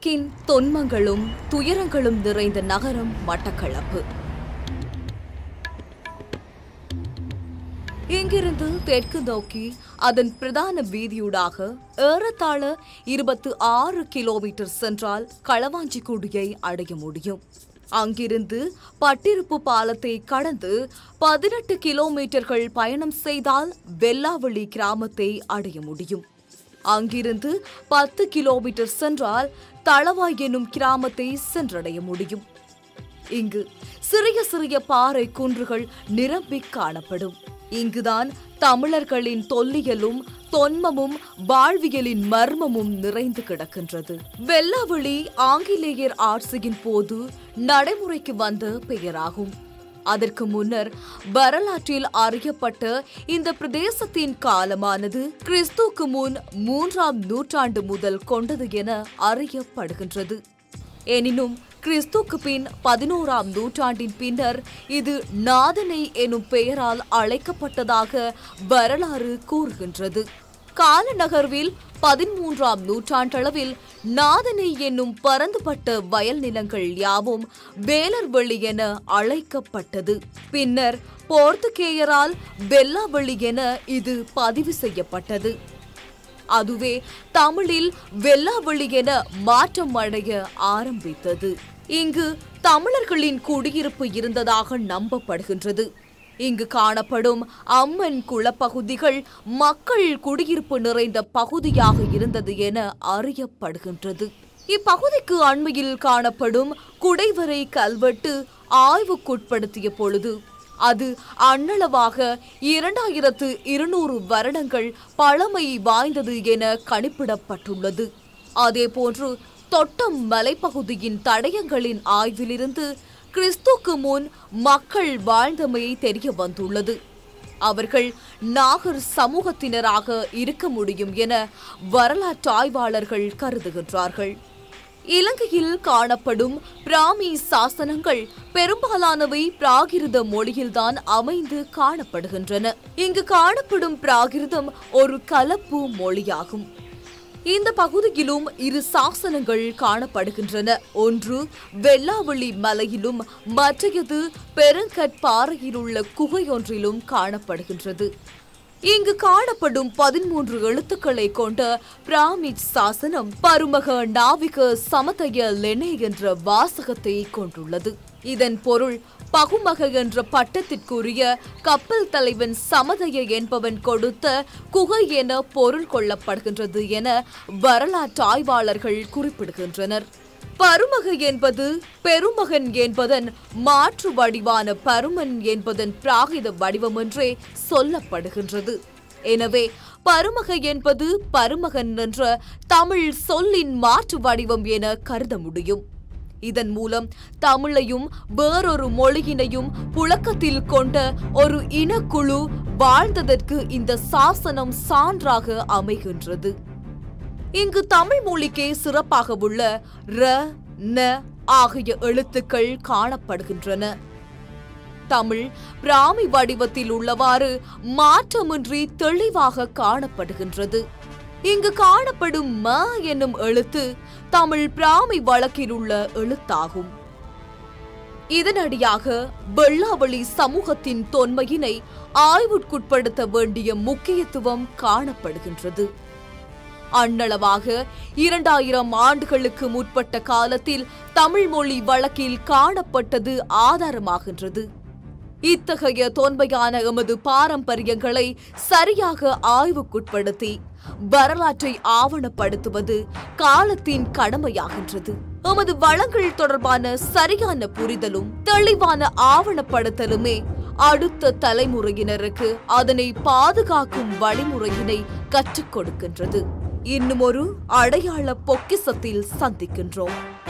உலகின் தொன்மங்களும் துயரங்களும் நிறைந்த நகரம் மட்டக்களப்பு இங்கிருந்து தெற்கு நோக்கி அதன் பிரதான வீதியூடாக ஏறத்தாழ இருபத்து ஆறு கிலோமீட்டர் சென்றால் களவாஞ்சிக்குடியை அடைய முடியும் அங்கிருந்து பட்டிருப்பு பாலத்தை கடந்து பதினெட்டு கிலோமீட்டர்கள் பயணம் செய்தால் வெல்லாவளி கிராமத்தை அடைய முடியும் அங்கிருந்து பத்து கிலோமீட்டர் சென்றால் தளவாய் எனும் கிராமத்தை சென்றடைய முடியும் இங்கு சிறிய சிறிய பாறை குன்றுகள் நிரம்பி காணப்படும் இங்குதான் தமிழர்களின் தொல்லியலும் தொன்மமும் வாழ்வியலின் மர்மமும் நிறைந்து கிடக்கின்றது வெள்ளாவளி ஆங்கிலேயர் ஆட்சியின் போது நடைமுறைக்கு வந்த பெயராகும் அதற்கு முன்னர் வரலாற்றில் அறியப்பட்ட இந்த பிரதேசத்தின் காலமானது கிறிஸ்துக்கு முன் மூன்றாம் நூற்றாண்டு முதல் கொண்டது என அறியப்படுகின்றது எனினும் கிறிஸ்துக்கு பின் பதினோராம் நூற்றாண்டின் பின்னர் இது நாதனை எனும் பெயரால் அழைக்கப்பட்டதாக வரலாறு கூறுகின்றது காலநகர்வில் பதிமூன்றாம் நூற்றாண்டளவில் நாதனை என்னும் பரந்துபட்ட வயல் நிலங்கள் யாவும் வேலர்வெளி என அழைக்கப்பட்டது பின்னர் போர்த்துகேயரால் வெல்லாவெளி என இது பதிவு செய்யப்பட்டது அதுவே தமிழில் வெல்லாவெளி என மாற்றம் அடைய ஆரம்பித்தது இங்கு தமிழர்களின் குடியிருப்பு இருந்ததாக நம்பப்படுகின்றது இங்கு காணப்படும் அம்மன் குளப்பகுதிகள் மக்கள் குடியிருப்பு நிறைந்த பகுதியாக இருந்தது என அறியப்படுகின்றது இப்பகுதிக்கு அண்மையில் காணப்படும் குடைவரை கல்வெட்டு ஆய்வுக்குட்படுத்திய பொழுது அது அண்ணளவாக இரண்டாயிரத்து இருநூறு வருடங்கள் பழமை வாய்ந்தது என கணிப்பிடப்பட்டுள்ளது அதேபோன்று தொட்டம் மலைப்பகுதியின் தடயங்களின் ஆய்விலிருந்து கிறிஸ்துக்கு முன் மக்கள் வாழ்ந்தமை தெரிய வந்துள்ளது அவர்கள் நாகர் சமூகத்தினராக இருக்க முடியும் என வரலாற்று ஆய்வாளர்கள் கருதுகின்றார்கள் இலங்கையில் காணப்படும் பிராமி சாசனங்கள் பெரும்பாலானவை பிராகிருத மொழியில்தான் அமைந்து காணப்படுகின்றன இங்கு காணப்படும் பிராகிருதம் ஒரு கலப்பு மொழியாகும் இந்த பகுதியிலும் இரு சாசனங்கள் காணப்படுகின்றன ஒன்று வெள்ளாவளி மலையிலும் மற்றையது பெருங்கற்பாறையில் உள்ள குகையொன்றிலும் காணப்படுகின்றது இங்கு காணப்படும் பதிமூன்று எழுத்துக்களை கொண்ட பிராமிட் சாசனம் பருமக நாவிக சமதய லெனே என்ற வாசகத்தை கொண்டுள்ளது இதன் பொருள் பகுமக என்ற பட்டத்திற்குரிய கப்பல் தலைவன் சமதய என்பவன் கொடுத்த குகை என பொருள் கொள்ளப்படுகின்றது என வரலாற்று ஆய்வாளர்கள் குறிப்பிடுகின்றனர் பருமக என்பது பெருமகன் என்பதன் மாற்று வடிவான பருமன் என்பதன் பிராகித வடிவம் என்றே சொல்லப்படுகின்றது எனவே பருமக என்பது பருமகன் என்ற தமிழ் சொல்லின் மாற்று வடிவம் என கருத முடியும் இதன் மூலம் தமிழையும் வேறொரு மொழியினையும் புழக்கத்தில் கொண்ட ஒரு இனக்குழு வாழ்ந்ததற்கு இந்த சாசனம் சான்றாக அமைகின்றது இங்கு தமிழ் மொழிக்கே சிறப்பாக உள்ள ர ந ஆகிய எழுத்துக்கள் காணப்படுகின்றன தமிழ் பிராமி வடிவத்தில் உள்ளவாறு மாற்றமின்றி தெளிவாக காணப்படுகின்றது இங்கு காணப்படும் ம என்னும் எழுத்து தமிழ் பிராமி வழக்கில் உள்ள எழுத்தாகும் இதனடியாக வெள்ளாவளி சமூகத்தின் தொன்மையினை ஆய்வுட்குட்படுத்த வேண்டிய முக்கியத்துவம் காணப்படுகின்றது அண்ணளவாக இரண்டாயிரம் ஆண்டுகளுக்கு முற்பட்ட காலத்தில் தமிழ் மொழி வழக்கில் காணப்பட்டது ஆதாரமாகின்றது இத்தகைய தொன்மையான எமது பாரம்பரியங்களை சரியாக ஆய்வுக்குட்படுத்தி வரலாற்றை ஆவணப்படுத்துவது காலத்தின் கடமையாகின்றது எமது வளங்கள் தொடர்பான சரியான புரிதலும் தெளிவான ஆவணப்படுத்தலுமே அடுத்த தலைமுறையினருக்கு அதனை பாதுகாக்கும் வழிமுறையினை கற்றுக் கொடுக்கின்றது இன்னும் ஒரு அடையாள பொக்கிசத்தில் சந்திக்கின்றோம்